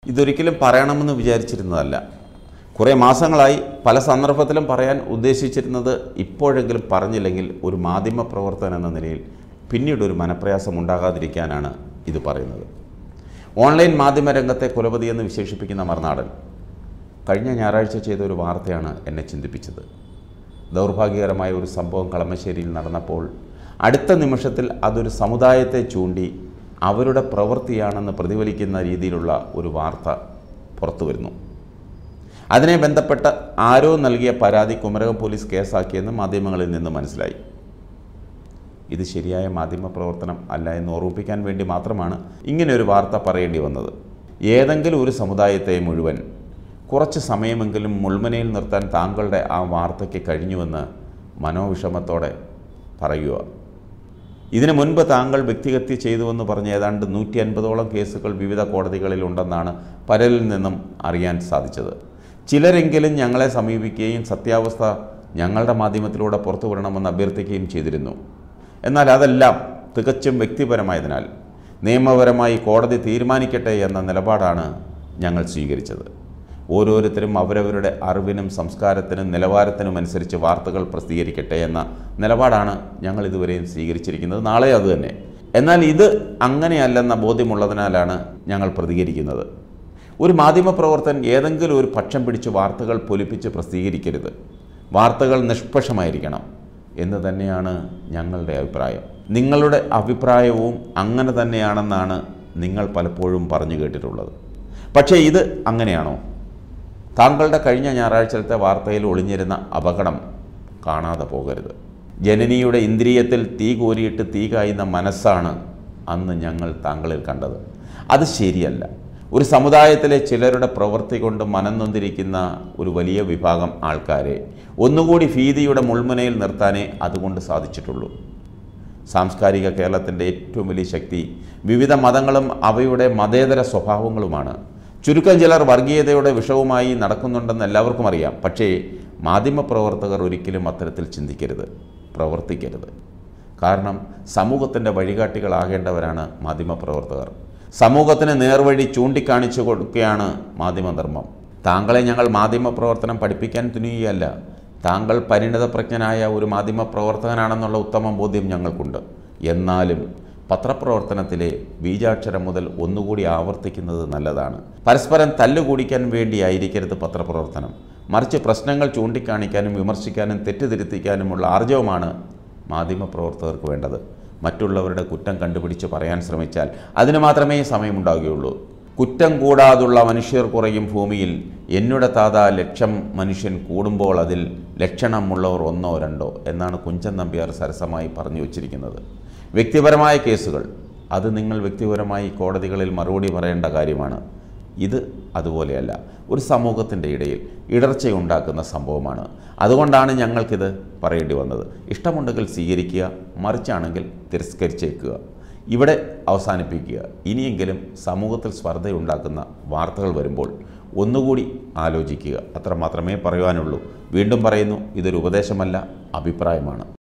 ഇതൊരിക്കലും പറയണമെന്ന് വിചാരിച്ചിരുന്നതല്ല കുറേ മാസങ്ങളായി പല സന്ദർഭത്തിലും പറയാൻ ഉദ്ദേശിച്ചിരുന്നത് ഇപ്പോഴെങ്കിലും പറഞ്ഞില്ലെങ്കിൽ ഒരു മാധ്യമ പ്രവർത്തകൻ എന്ന നിലയിൽ പിന്നീട് ഒരു മനപ്രയാസം ഉണ്ടാകാതിരിക്കാനാണ് ഇത് പറയുന്നത് ഓൺലൈൻ മാധ്യമ രംഗത്തെ കുലപതി എന്ന് വിശേഷിപ്പിക്കുന്ന മറുനാടൻ കഴിഞ്ഞ ഞായറാഴ്ച ചെയ്ത ഒരു വാർത്തയാണ് എന്നെ ചിന്തിപ്പിച്ചത് ദൗർഭാഗ്യകരമായ ഒരു സംഭവം കളമശ്ശേരിയിൽ നടന്നപ്പോൾ അടുത്ത നിമിഷത്തിൽ അതൊരു സമുദായത്തെ ചൂണ്ടി അവരുടെ പ്രവൃത്തിയാണെന്ന് പ്രതിഫലിക്കുന്ന രീതിയിലുള്ള ഒരു വാർത്ത പുറത്തു വരുന്നു അതിനെ ബന്ധപ്പെട്ട് ആരോ നൽകിയ പരാതി കുമരകം പോലീസ് കേസാക്കിയെന്ന് മാധ്യമങ്ങളിൽ നിന്ന് മനസ്സിലായി ഇത് ശരിയായ മാധ്യമ പ്രവർത്തനം അല്ല എന്ന് ഓർമ്മിപ്പിക്കാൻ വേണ്ടി മാത്രമാണ് ഇങ്ങനെ ഒരു വാർത്ത പറയേണ്ടി വന്നത് ഏതെങ്കിലും ഒരു സമുദായത്തെ മുഴുവൻ കുറച്ച് സമയമെങ്കിലും മുൾമനയിൽ നിർത്താൻ താങ്കളുടെ ആ വാർത്തയ്ക്ക് കഴിഞ്ഞുവെന്ന് മനോവിഷമത്തോടെ പറയുക ഇതിനു മുൻപ് താങ്കൾ വ്യക്തിഹത്യ ചെയ്തുവെന്ന് പറഞ്ഞ ഏതാണ്ട് നൂറ്റി അൻപതോളം കേസുകൾ വിവിധ കോടതികളിലുണ്ടെന്നാണ് പലരിൽ നിന്നും അറിയാൻ സാധിച്ചത് ചിലരെങ്കിലും ഞങ്ങളെ സമീപിക്കുകയും സത്യാവസ്ഥ ഞങ്ങളുടെ മാധ്യമത്തിലൂടെ പുറത്തു വിടണമെന്ന് അഭ്യർത്ഥിക്കുകയും ചെയ്തിരുന്നു എന്നാൽ അതെല്ലാം തികച്ചും വ്യക്തിപരമായതിനാൽ നിയമപരമായി കോടതി തീരുമാനിക്കട്ടെ എന്ന നിലപാടാണ് ഞങ്ങൾ സ്വീകരിച്ചത് ഓരോരുത്തരും അവരവരുടെ അറിവിനും സംസ്കാരത്തിനും നിലവാരത്തിനും അനുസരിച്ച് വാർത്തകൾ പ്രസിദ്ധീകരിക്കട്ടെ എന്ന നിലപാടാണ് ഞങ്ങൾ ഇതുവരെയും സ്വീകരിച്ചിരിക്കുന്നത് നാളെ അതുതന്നെ എന്നാൽ ഇത് അങ്ങനെയല്ലെന്ന ബോധ്യമുള്ളതിനാലാണ് ഞങ്ങൾ പ്രതികരിക്കുന്നത് ഒരു മാധ്യമപ്രവർത്തകൻ ഏതെങ്കിലും ഒരു പക്ഷം പിടിച്ച് വാർത്തകൾ പൊലിപ്പിച്ച് പ്രസിദ്ധീകരിക്കരുത് വാർത്തകൾ നിഷ്പക്ഷമായിരിക്കണം എന്ന് തന്നെയാണ് ഞങ്ങളുടെ അഭിപ്രായം നിങ്ങളുടെ അഭിപ്രായവും അങ്ങനെ തന്നെയാണെന്നാണ് നിങ്ങൾ പലപ്പോഴും പറഞ്ഞു കേട്ടിട്ടുള്ളത് പക്ഷേ ഇത് അങ്ങനെയാണോ താങ്കളുടെ കഴിഞ്ഞ ഞായറാഴ്ചത്തെ വാർത്തയിൽ ഒളിഞ്ഞിരുന്ന അപകടം കാണാതെ പോകരുത് ജനനിയുടെ ഇന്ദ്രിയത്തിൽ തീ കോരിയിട്ട് തീ കായുന്ന മനസ്സാണ് അന്ന് ഞങ്ങൾ താങ്കളിൽ കണ്ടത് അത് ശരിയല്ല ഒരു സമുദായത്തിലെ ചിലരുടെ പ്രവൃത്തി കൊണ്ട് മനം നൊന്തിരിക്കുന്ന ഒരു വലിയ വിഭാഗം ആൾക്കാരെ ഒന്നുകൂടി ഭീതിയുടെ മുൾമുനയിൽ നിർത്താനേ അതുകൊണ്ട് സാധിച്ചിട്ടുള്ളൂ സാംസ്കാരിക കേരളത്തിൻ്റെ ഏറ്റവും വലിയ ശക്തി വിവിധ മതങ്ങളും അവയുടെ മതേതര സ്വഭാവങ്ങളുമാണ് ചുരുക്കം ചിലർ വർഗീയതയുടെ വിഷവുമായി നടക്കുന്നുണ്ടെന്ന് എല്ലാവർക്കും അറിയാം പക്ഷേ മാധ്യമപ്രവർത്തകർ ഒരിക്കലും അത്തരത്തിൽ ചിന്തിക്കരുത് പ്രവർത്തിക്കരുത് കാരണം സമൂഹത്തിൻ്റെ വഴികാട്ടികളാകേണ്ടവരാണ് മാധ്യമപ്രവർത്തകർ സമൂഹത്തിന് നേർവഴി ചൂണ്ടിക്കാണിച്ചു കൊടുക്കുകയാണ് മാധ്യമധർമ്മം താങ്കളെ ഞങ്ങൾ മാധ്യമപ്രവർത്തനം പഠിപ്പിക്കാൻ തുനിയുകയല്ല താങ്കൾ പരിണിതപ്രജ്ഞനായ ഒരു മാധ്യമപ്രവർത്തകനാണെന്നുള്ള ഉത്തമ ബോധ്യം ഞങ്ങൾക്കുണ്ട് എന്നാലും പത്രപ്രവർത്തനത്തിലെ ബീജാക്ഷരം മുതൽ ഒന്നുകൂടി ആവർത്തിക്കുന്നത് നല്ലതാണ് പരസ്പരം തല്ലുകൂടിക്കാൻ വേണ്ടിയായിരിക്കരുത് പത്രപ്രവർത്തനം മറിച്ച് പ്രശ്നങ്ങൾ ചൂണ്ടിക്കാണിക്കാനും വിമർശിക്കാനും തെറ്റിദ്ധരുത്തിക്കാനുമുള്ള ആർജവമാണ് മാധ്യമപ്രവർത്തകർക്ക് വേണ്ടത് മറ്റുള്ളവരുടെ കുറ്റം കണ്ടുപിടിച്ച് പറയാൻ ശ്രമിച്ചാൽ അതിന് മാത്രമേ സമയമുണ്ടാകുകയുള്ളൂ കുറ്റം കൂടാതുള്ള മനുഷ്യർ കുറയും ഭൂമിയിൽ എന്നുടെ താത ലക്ഷം മനുഷ്യൻ കൂടുമ്പോൾ അതിൽ ലക്ഷണമുള്ളവർ ഒന്നോ രണ്ടോ എന്നാണ് കുഞ്ചൻ നമ്പ്യാർ സരസമായി പറഞ്ഞു വച്ചിരിക്കുന്നത് വ്യക്തിപരമായ കേസുകൾ അത് നിങ്ങൾ വ്യക്തിപരമായി കോടതികളിൽ മറുപടി പറയേണ്ട കാര്യമാണ് ഇത് അതുപോലെയല്ല ഒരു സമൂഹത്തിൻ്റെ ഇടയിൽ ഇടർച്ചയുണ്ടാക്കുന്ന സംഭവമാണ് അതുകൊണ്ടാണ് ഞങ്ങൾക്കിത് പറയേണ്ടി വന്നത് ഇഷ്ടമുണ്ടെങ്കിൽ സ്വീകരിക്കുക മറിച്ചാണെങ്കിൽ തിരസ്കരിച്ചേക്കുക ഇവിടെ അവസാനിപ്പിക്കുക ഇനിയെങ്കിലും സമൂഹത്തിൽ സ്പർദ്ധയുണ്ടാക്കുന്ന വാർത്തകൾ വരുമ്പോൾ ഒന്നുകൂടി ആലോചിക്കുക അത്ര മാത്രമേ പറയുവാനുള്ളൂ വീണ്ടും പറയുന്നു ഇതൊരു ഉപദേശമല്ല അഭിപ്രായമാണ്